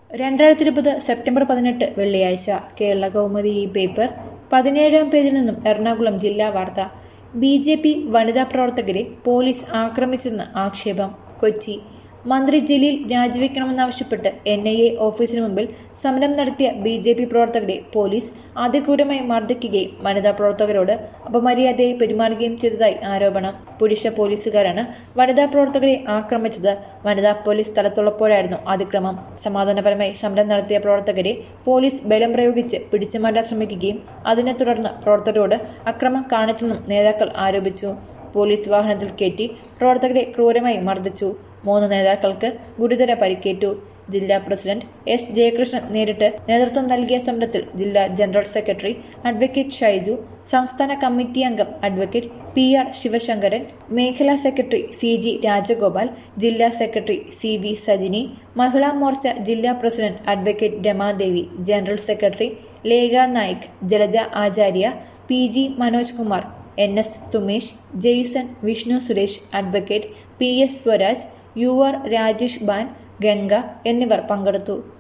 രണ്ടായിരത്തി ഇരുപത് സെപ്റ്റംബർ പതിനെട്ട് വെള്ളിയാഴ്ച കേരള കൗമുദി ഈ പേപ്പർ പതിനേഴാം പേജിൽ നിന്നും എറണാകുളം ജില്ലാ വാർത്ത ബി ജെ പി വനിതാ പ്രവർത്തകരെ പോലീസ് ആക്രമിച്ചെന്ന് ആക്ഷേപം കൊച്ചി മന്ത്രി ജലീൽ രാജിവെക്കണമെന്നാവശ്യപ്പെട്ട് എൻ ഐ എ ഓഫീസിന് മുമ്പിൽ സമരം നടത്തിയ ബി ജെ പി പ്രവർത്തകരെ പോലീസ് അതിക്രൂരമായി മർദ്ദിക്കുകയും വനിതാ പ്രവർത്തകരോട് അപമര്യാദയായി പെരുമാറുകയും ചെയ്തതായി ആരോപണം പുരുഷ പോലീസുകാരാണ് വനിതാ പ്രവർത്തകരെ ആക്രമിച്ചത് വനിതാ പോലീസ് സ്ഥലത്തുള്ളപ്പോഴായിരുന്നു അതിക്രമം സമാധാനപരമായി സമരം നടത്തിയ പ്രവർത്തകരെ പോലീസ് ബലം പ്രയോഗിച്ച് പിടിച്ചുമാറ്റാൻ ശ്രമിക്കുകയും അതിനെ തുടർന്ന് പ്രവർത്തകരോട് അക്രമം കാണിച്ചെന്നും നേതാക്കൾ ആരോപിച്ചു പോലീസ് വാഹനത്തിൽ കയറ്റി പ്രവർത്തകരെ ക്രൂരമായി മർദ്ദിച്ചു മൂന്ന് നേതാക്കൾക്ക് ഗുരുതര പരിക്കേറ്റു ജില്ലാ പ്രസിഡന്റ് എസ് ജയകൃഷ്ണൻ നേരിട്ട് നേതൃത്വം നൽകിയ സമരത്തിൽ ജില്ലാ ജനറൽ സെക്രട്ടറി അഡ്വക്കേറ്റ് ഷൈജു സംസ്ഥാന കമ്മിറ്റി അംഗം അഡ്വക്കേറ്റ് പി ആർ ശിവശങ്കരൻ മേഖലാ സെക്രട്ടറി സി ജി രാജഗോപാൽ ജില്ലാ secretary C V Sajini Mahila Morcha ജില്ലാ president advocate Ramadevi general secretary Lekha Naik Jalaja Acharya P G Manoj Kumar N S Sumesh Jason Vishnu Suresh advocate P S Swaraj U R Rajesh ബാൻ ഗംഗ എന്നിവർ പങ്കെടുത്തു